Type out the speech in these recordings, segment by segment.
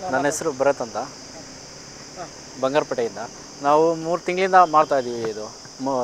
ನನ್ನ ಹೆಸರು ಭರತ್ ಅಂತ ಬಂಗಾರಪೇಟೆಯಿಂದ ನಾವು ಮೂರು ತಿಂಗಳಿಂದ ಮಾಡ್ತಾ ಇದ್ದೀವಿ ಇದು ಮು-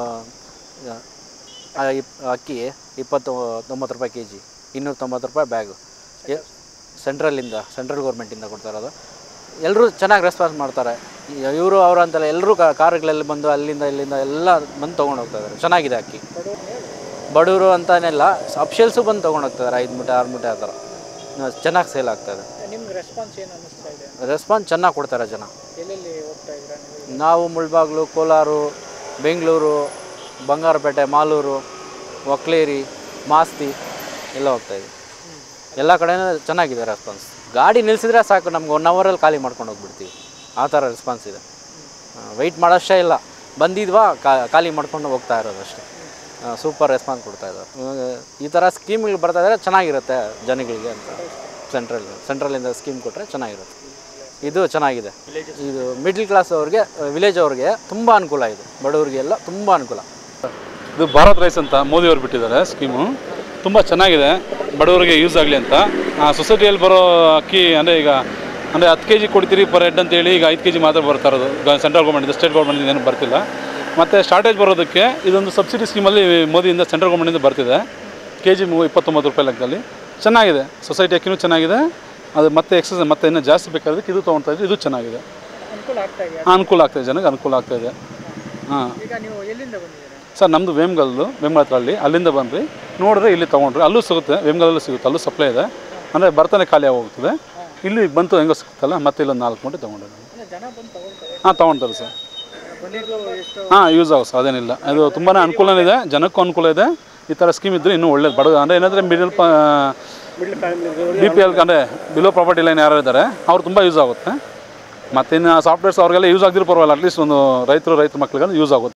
ಆ, ಇಪ್- ಅಕ್ಕಿ ಇಪ್ಪತ್ತು ತೊಂಬತ್ತು ರೂಪಾಯಿ ಕೆ ಜಿ ಇನ್ನೂರ ತೊಂಬತ್ತು ರೂಪಾಯಿ ಬ್ಯಾಗು ಸೆಂಟ್ರಲ್ಲಿಂದ ಸೆಂಟ್ರಲ್ ಗೌರ್ಮೆಂಟಿಂದ ಕೊಡ್ತಾ ಇರೋದು ಎಲ್ಲರೂ ಚೆನ್ನಾಗಿ ರೆಸ್ಪಾನ್ಸ್ ಮಾಡ್ತಾರೆ ಇವರು ಅವರು ಅಂತಲ್ಲ ಎಲ್ಲರೂ ಕಾರುಗಳಲ್ಲಿ ಬಂದು ಅಲ್ಲಿಂದ ಇಲ್ಲಿಂದ ಎಲ್ಲ ಬಂದು ತೊಗೊಂಡು ಹೋಗ್ತಾ ಇದ್ದಾರೆ ಚೆನ್ನಾಗಿದೆ ಅಕ್ಕಿ ಬಡವರು ಅಂತಾನೆಲ್ಲ ಅಫ್ಷಿಯಲ್ಸು ಬಂದು ತೊಗೊಂಡು ಹೋಗ್ತಾರೆ ಐದು ಮೂಟೆ ಆರು ಮೂಟೆ ಆ ಥರ ಚೆನ್ನಾಗಿ ಸೇಲ್ ಆಗ್ತಾಯಿದೆ ನಿಮ್ಗೆ ರೆಸ್ಪಾನ್ಸ್ ಏನು ಅನ್ನಿಸ್ತಾ ಇದೆ ರೆಸ್ಪಾನ್ಸ್ ಚೆನ್ನಾಗಿ ಕೊಡ್ತಾರೆ ಜನ ಎಲ್ಲೆಲ್ಲಿ ಹೋಗ್ತಾ ಇದ್ದೀರಾ ನೀವು ನಾವು ಮುಳ್ಬಾಗ್ಲು ಕೋಲಾರು ಬೆಂಗಳೂರು ಬಂಗಾರಪೇಟೆ ಮಾಲೂರು ಒಕ್ಲೇರಿ ಮಾಸ್ತಿ ಎಲ್ಲ ಹೋಗ್ತಾಯಿದ್ವಿ ಎಲ್ಲ ಕಡೆನೂ ಚೆನ್ನಾಗಿದೆ ರೆಸ್ಪಾನ್ಸ್ ಗಾಡಿ ನಿಲ್ಲಿಸಿದ್ರೆ ಸಾಕು ನಮ್ಗೆ ಒನ್ ಅವರಲ್ಲಿ ಖಾಲಿ ಮಾಡ್ಕೊಂಡು ಹೋಗ್ಬಿಡ್ತೀವಿ ಆ ಥರ ರೆಸ್ಪಾನ್ಸ್ ಇದೆ ವೆಯ್ಟ್ ಮಾಡೋಷ್ಟೇ ಇಲ್ಲ ಬಂದಿದ್ವಾ ಕಾ- ಖಾಲಿ ಮಾಡ್ಕೊಂಡು ಹೋಗ್ತಾ ಇರೋದು ಅಷ್ಟೇ ಸೂಪರ್ ರೆಸ್ಪಾನ್ಸ್ ಕೊಡ್ತಾ ಇದ್ದಾರೆ ಇವಾಗ ಈ ಥರ ಸ್ಕೀಮ್ಗಳು ಬರ್ತಾ ಇದ್ದಾರೆ ಚೆನ್ನಾಗಿರುತ್ತೆ ಜನಗಳಿಗೆ ಅಂತ ಸೆಂಟ್ರಲ್ ಸೆಂಟ್ರಲಿಂದ ಸ್ಕೀಮ್ ಕೊಟ್ಟರೆ ಚೆನ್ನಾಗಿರುತ್ತೆ ಇದು ಚೆನ್ನಾಗಿದೆ ಇದು ಮಿಡ್ಲ್ ಕ್ಲಾಸ್ ಅವ್ರಿಗೆ ವಿಲೇಜ್ ಅವ್ರಿಗೆ ತುಂಬ ಅನುಕೂಲ ಇದು ಬಡವರಿಗೆಲ್ಲ ತುಂಬ ಅನುಕೂಲ ಇದು ಭಾರತ್ ರೈಸ್ ಅಂತ ಮೋದಿಯವರು ಬಿಟ್ಟಿದ್ದಾರೆ ಸ್ಕೀಮು ತುಂಬ ಚೆನ್ನಾಗಿದೆ ಬಡವರಿಗೆ ಯೂಸ್ ಆಗಲಿ ಅಂತ ಆ ಸೊಸೈಟಿಯಲ್ಲಿ ಬರೋ ಅಕ್ಕಿ ಅಂದರೆ ಈಗ ಅಂದರೆ ಹತ್ತು ಕೆ ಜಿ ಕೊಡ್ತೀರಿ ಪರ್ ಹೆಡ್ ಅಂತೇಳಿ ಈಗ ಐದು ಕೆ ಜಿ ಮಾತ್ರ ಬರ್ತಾ ಇರೋದು ಸೆಂಟ್ರಲ್ ಗೌರ್ಮೆಂಟಿಂದ ಸ್ಟೇಟ್ ಗೌರ್ಮೆಂಟಿಂದ ಏನು ಬರ್ತಿಲ್ಲ ಮತ್ತು ಶಾರ್ಟೇಜ್ ಬರೋದಕ್ಕೆ ಇದೊಂದು ಸಬ್ಸಿಡಿ ಸ್ಕೀಮಲ್ಲಿ ಮೋದಿಯಿಂದ ಸೆಂಟ್ರಲ್ ಗೌರ್ಮೆಂಟಿಂದ ಬರ್ತಿದೆ ಕೆ ಜಿ ಇಪ್ಪತ್ತೊಂಬತ್ತು ರೂಪಾಯಿ ಲೆಕ್ಕದಲ್ಲಿ ಚೆನ್ನಾಗಿದೆ ಸೊಸೈಟಿ ಅಕ್ಕಿನೂ ಚೆನ್ನಾಗಿದೆ ಅದು ಮತ್ತೆ ಎಕ್ಸಸ್ ಮತ್ತೆ ಇನ್ನೂ ಜಾಸ್ತಿ ಬೇಕಾದಕ್ಕೆ ಇದು ತೊಗೊಳ್ತಾ ಇದ್ರೆ ಇದು ಚೆನ್ನಾಗಿದೆ ಅನುಕೂಲ ಆಗ್ತಾ ಇದೆಯಾ ಅನುಕೂಲ ಆಗ್ತಾಯಿದೆ ಜನಕ್ಕೆ ಅನುಕೂಲ ಆಗ್ತಾಯಿದೆ ಹಾಂ ಈಗ ನೀವು ಎಲ್ಲಿಂದ ಬಂದಿದ್ದೀರಾ ಸರ್ ನಮ್ಮದು ವೇಮ್ಗಲ್ಲು ವೇಮ್ಗಲ್ ಹತ್ರ ಅಲ್ಲಿ ಅಲ್ಲಿಂದ ಬಂದ್ರಿ ನೋಡಿದ್ರೆ ಇಲ್ಲಿ ತೊಗೊಂಡ್ರಿ ಅಲ್ಲೂ ಸಿಗುತ್ತೆ ವೇಮ್ಗಲ್ಲೂ ಸಿಗುತ್ತೆ ಅಲ್ಲೂ ಸಪ್ಲೈ ಇದೆ ಅಂದರೆ ಬರ್ತಾನೆ ಖಾಲಿ ಆಗೋಗ್ತದೆ ಇಲ್ಲಿ ಬಂತು ಹೆಂಗೋ ಸಿಗುತ್ತಲ್ಲ ಮತ್ತೆ ಇಲ್ಲೊಂದು ನಾಲ್ಕು ಮೂಟೆ ತೊಗೊಂಡ್ರೆ ಅಂದ್ರೆ ಜನ ಬಂದು ತಗೊಳ್ತಾರೆ ಹಾಂ ತೊಗೊಳ್ತಾರೆ ಸರ್ ಬಂದಿದ್ದು ಎಷ್ಟು ಹಾಂ ಯೂಸ್ ಆಗೋ ಸರ್ ಅದೇನಿಲ್ಲ ಅದು ತುಂಬಾ ಅನುಕೂಲ ಇದೆ ಜನಕ್ಕೂ ಅನುಕೂಲ ಇದೆ ಈ ಥರ ಸ್ಕೀಮ್ ಇದ್ದರೆ ಇನ್ನೂ ಒಳ್ಳೇದು ಬಡ ಅಂದರೆ ಏನಂದರೆ ಮಿಡಲ್ ಪ ಬಿ ಪಿ ಎಲ್ ಅಂದರೆ ಬಿಲೋ ಪ್ರಾಪರ್ಟಿ ಲೈನ್ ಯಾರು ಇದ್ದಾರೆ ಅವ್ರು ತುಂಬ ಯೂಸ್ ಆಗುತ್ತೆ ಮತ್ತು ಇನ್ನು ಸಾಫ್ಟ್ವೇರ್ಸ್ ಅವ್ರಿಗೆಲ್ಲ ಯೂಸ್ ಆಗದಿರೋ ಪರವಾಗಿಲ್ಲ ಅಟ್ಲೀಸ್ಟ್ ಒಂದು ರೈತರು ರೈತರ ಮಕ್ಳಿಗೆ ಯೂಸ್ ಆಗುತ್ತೆ